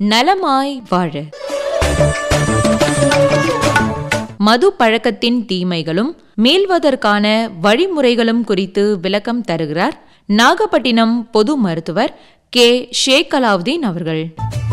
நலமாய் வாழ மது பழக்கத்தின் தீமைகளும் மீள்வதற்கான வழிமுறைகளும் குறித்து விளக்கம் தருகிறார் நாகப்பட்டினம் பொது மருத்துவர் கே ஷேக் அலாவுதீன் அவர்கள்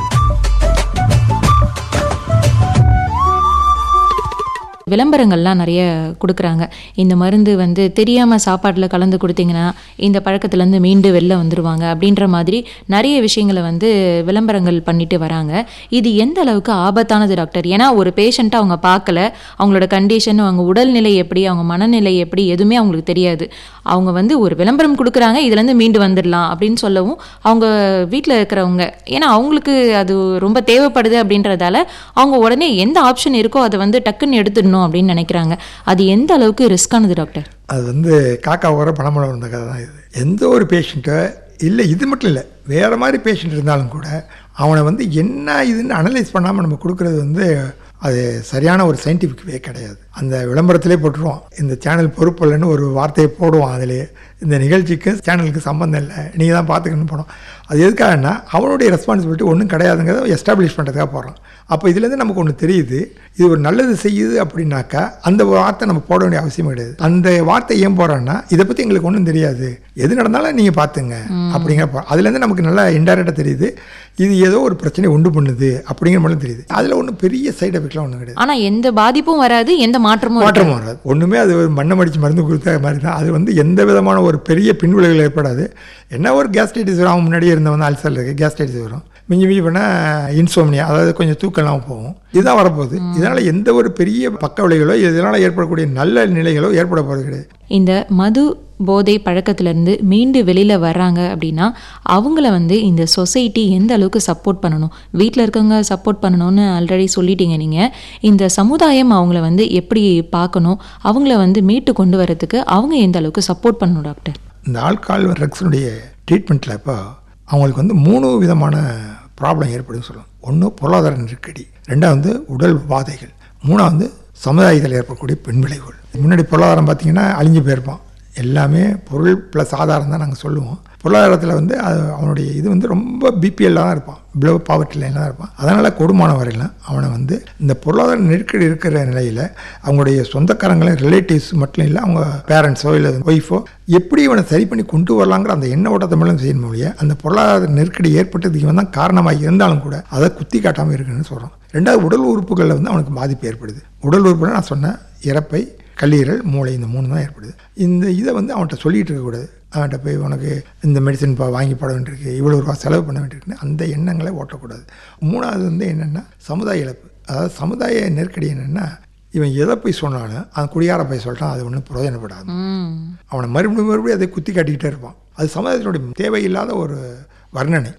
விளம்பரங்கள்லாம் நிறைய கொடுக்குறாங்க இந்த மருந்து வந்து தெரியாமல் சாப்பாட்டில் கலந்து கொடுத்தீங்கன்னா இந்த பழக்கத்துலேருந்து மீண்டு வெளில வந்துடுவாங்க அப்படின்ற மாதிரி நிறைய விஷயங்களை வந்து விளம்பரங்கள் பண்ணிட்டு வராங்க இது எந்த அளவுக்கு ஆபத்தானது டாக்டர் ஏன்னா ஒரு பேஷண்ட்டை அவங்க பார்க்கல அவங்களோட கண்டிஷன் அவங்க உடல்நிலை எப்படி அவங்க மனநிலை எப்படி எதுவுமே அவங்களுக்கு தெரியாது அவங்க வந்து ஒரு விளம்பரம் கொடுக்குறாங்க இதுலேருந்து மீண்டு வந்துடலாம் அப்படின்னு சொல்லவும் அவங்க வீட்டில் இருக்கிறவங்க ஏன்னா அவங்களுக்கு அது ரொம்ப தேவைப்படுது அப்படின்றதால அவங்க உடனே எந்த ஆப்ஷன் இருக்கோ அதை வந்து டக்குன்னு எடுத்துடணும் அப்படின்னு நினைக்கிறாங்க அது எந்த அளவுக்கு ரிஸ்கானது டாக்டர் அது வந்து காக்கா ஓர பணமளம் இருந்த கதை தான் இது எந்த ஒரு பேஷண்ட்டை இல்லை இது மட்டும் இல்லை வேறு மாதிரி பேஷண்ட் இருந்தாலும் கூட அவனை வந்து என்ன இதுன்னு அனலைஸ் பண்ணாமல் நம்ம கொடுக்குறது வந்து அது சரியான ஒரு சயின்டிஃபிக் வே கிடையாது அந்த விளம்பரத்திலே போட்டுருவோம் இந்த சேனல் பொறுப்பு இல்லைன்னு ஒரு வார்த்தையை போடுவோம் அதிலே இந்த நிகழ்ச்சிக்கு சேனலுக்கு சம்மந்தம் இல்லை நீங்கள் தான் பார்த்துக்கணும்னு போனோம் அது எதுக்காகன்னா அவனுடைய ரெஸ்பான்சிபிலிட்டி ஒன்றும் கிடையாதுங்கிறத எஸ்டாப்ளிஷ் பண்ணுறதுக்காக போடுறோம் அப்போ இதுலேருந்து நமக்கு ஒன்று தெரியுது இது ஒரு நல்லது செய்யுது அப்படின்னாக்கா அந்த ஒரு வார்த்தை நம்ம போட வேண்டிய அவசியம் கிடையாது அந்த வார்த்தை ஏன் போடுறோன்னா இதை பற்றி எங்களுக்கு ஒன்றும் தெரியாது எது நடந்தாலும் நீங்கள் பார்த்துங்க அப்படிங்கிற போ- அதுலேருந்து நமக்கு நல்லா இன்டைரக்டாக தெரியுது இது ஏதோ ஒரு பிரச்சனை உண்டு பண்ணுது அப்படிங்கிற மாதிரி தெரியுது அதில் ஒன்றும் பெரிய சைடு எஃபெக்ட்லாம் ஒன்றும் கிடையாது ஆனால் எந்த பாதிப்பும் வராது எந்த மாற்றமும் இருக்காது. மாற்றம் வராது ஒன்றுமே அது ஒரு மண்ணை மடித்து மருந்து கொடுத்த மாதிரி தான் அது வந்து எந்த விதமான ஒரு பெரிய பின்விளைவுகள் ஏற்படாது என்ன ஒரு கேஸ்ட்ரைட்டிஸ் வரும் அவன் முன்னாடியே இருந்த வந்து அல்சர் இருக்குது கேஸ்ட்ரைட்டிஸ் வரும் மிஞ்சி மிஞ்சி பண்ணால் இன்சோம்னியா அதாவது கொஞ்சம் தூக்கம்லாம் போகும் இதுதான் வரப்போகுது இதனால் எந்த ஒரு பெரிய பக்க விளைவுகளோ இதனால் ஏற்படக்கூடிய நல்ல நிலைகளோ ஏற்பட போகிறது கிடையாது இந்த மது போதை பழக்கத்திலேருந்து மீண்டு வெளியில் வர்றாங்க அப்படின்னா அவங்கள வந்து இந்த சொசைட்டி எந்த அளவுக்கு சப்போர்ட் பண்ணணும் வீட்டில் இருக்கவங்க சப்போர்ட் பண்ணணும்னு ஆல்ரெடி சொல்லிட்டீங்க நீங்கள் இந்த சமுதாயம் அவங்கள வந்து எப்படி பார்க்கணும் அவங்கள வந்து மீட்டு கொண்டு வரதுக்கு அவங்க எந்த அளவுக்கு சப்போர்ட் பண்ணணும் டாக்டர் இந்த ஆல்கால் ட்ரக்ஸினுடைய ட்ரீட்மெண்ட்டில் இப்போ அவங்களுக்கு வந்து மூணு விதமான ப்ராப்ளம் ஏற்படுதுன்னு சொல்லலாம் ஒன்று பொருளாதார நெருக்கடி ரெண்டாவது உடல் உபாதைகள் மூணாவது சமுதாயத்தில் ஏற்படக்கூடிய பின் விளைவுகள் முன்னாடி பொருளாதாரம் பார்த்தீங்கன்னா அழிஞ்சு போயிருப்பான் எல்லாமே பொருள் ப்ளஸ் ஆதாரம் தான் நாங்கள் சொல்லுவோம் பொருளாதாரத்தில் வந்து அது அவனுடைய இது வந்து ரொம்ப பிபிஎல்ல தான் இருப்பான் பிலோ பாவர்ட்டி லைனில் தான் இருப்பான் அதனால் கொடுமான வரையிலும் அவனை வந்து இந்த பொருளாதார நெருக்கடி இருக்கிற நிலையில் அவங்களுடைய சொந்தக்காரங்களும் ரிலேட்டிவ்ஸ் மட்டும் இல்லை அவங்க பேரண்ட்ஸோ இல்லை ஒய்ஃபோ எப்படி இவனை சரி பண்ணி கொண்டு வரலாங்கிற அந்த எண்ண ஓட்டத்தை மேலும் செய்யணும் மொழிய அந்த பொருளாதார நெருக்கடி ஏற்பட்டதுக்கு இவன் தான் காரணமாக இருந்தாலும் கூட அதை குத்தி காட்டாமல் இருக்குன்னு சொல்கிறோம் ரெண்டாவது உடல் உறுப்புகளில் வந்து அவனுக்கு பாதிப்பு ஏற்படுது உடல் உறுப்புனா நான் சொன்னேன் இறப்பை கல்லீரல் மூளை இந்த மூணு தான் ஏற்படுது இந்த இதை வந்து அவன்கிட்ட சொல்லிட்டு இருக்கக்கூடாது அவன்கிட்ட போய் உனக்கு இந்த மெடிசன் பா வாங்கி போட வேண்டியிருக்கு இவ்வளோ ரூபா செலவு பண்ண வேண்டியிருக்குன்னு அந்த எண்ணங்களை ஓட்டக்கூடாது மூணாவது வந்து என்னென்னா சமுதாய இழப்பு அதாவது சமுதாய நெருக்கடி என்னென்னா இவன் எதை போய் சொன்னாலும் அவன் குடியார போய் சொல்லிட்டான் அது ஒன்றும் பிரயோஜனப்படாது அவனை மறுபடியும் மறுபடியும் அதை குத்தி காட்டிக்கிட்டே இருப்பான் அது சமுதாயத்தினுடைய தேவையில்லாத ஒரு வர்ணனை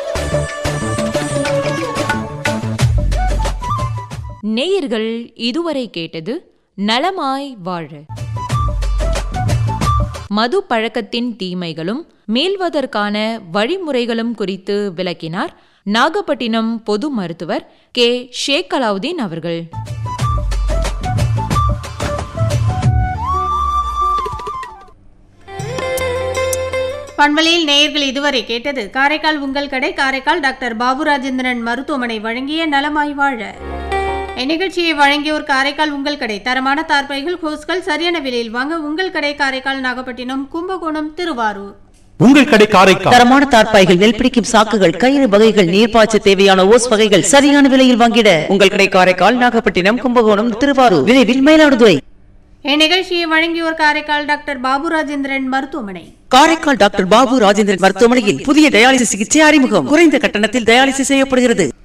நேயர்கள் இதுவரை கேட்டது நலமாய் வாழ மது பழக்கத்தின் தீமைகளும் மீள்வதற்கான வழிமுறைகளும் குறித்து விளக்கினார் நாகப்பட்டினம் பொது மருத்துவர் கே ஷேக் அலாவுதீன் அவர்கள் பண்பலையில் நேயர்கள் இதுவரை கேட்டது காரைக்கால் உங்கள் கடை காரைக்கால் டாக்டர் பாபு ராஜேந்திரன் மருத்துவமனை வழங்கிய நலமாய் வாழ இந்நிகழ்ச்சியை வழங்கியோர் காரைக்கால் உங்கள் கடை தரமான தார்பைகள் ஹோஸ்கள் சரியான விலையில் வாங்க உங்கள் கடை காரைக்கால் நாகப்பட்டினம் கும்பகோணம் திருவாரூர் உங்கள் கடை காரைக்கால் தரமான தார்ப்பாய்கள் நெல் பிடிக்கும் சாக்குகள் கயிறு வகைகள் நீர்ப்பாய்ச்ச தேவையான ஓஸ் வகைகள் சரியான விலையில் வாங்கிட உங்கள் கடை காரைக்கால் நாகப்பட்டினம் கும்பகோணம் திருவாரூர் விரைவில் மயிலாடுதுறை இந்நிகழ்ச்சியை வழங்கியோர் காரைக்கால் டாக்டர் பாபு ராஜேந்திரன் மருத்துவமனை காரைக்கால் டாக்டர் பாபு ராஜேந்திரன் மருத்துவமனையில் புதிய டயாலிசிஸ் சிகிச்சை அறிமுகம் குறைந்த கட்டணத்தில் டயாலிசிஸ் செய்யப்படுகிறது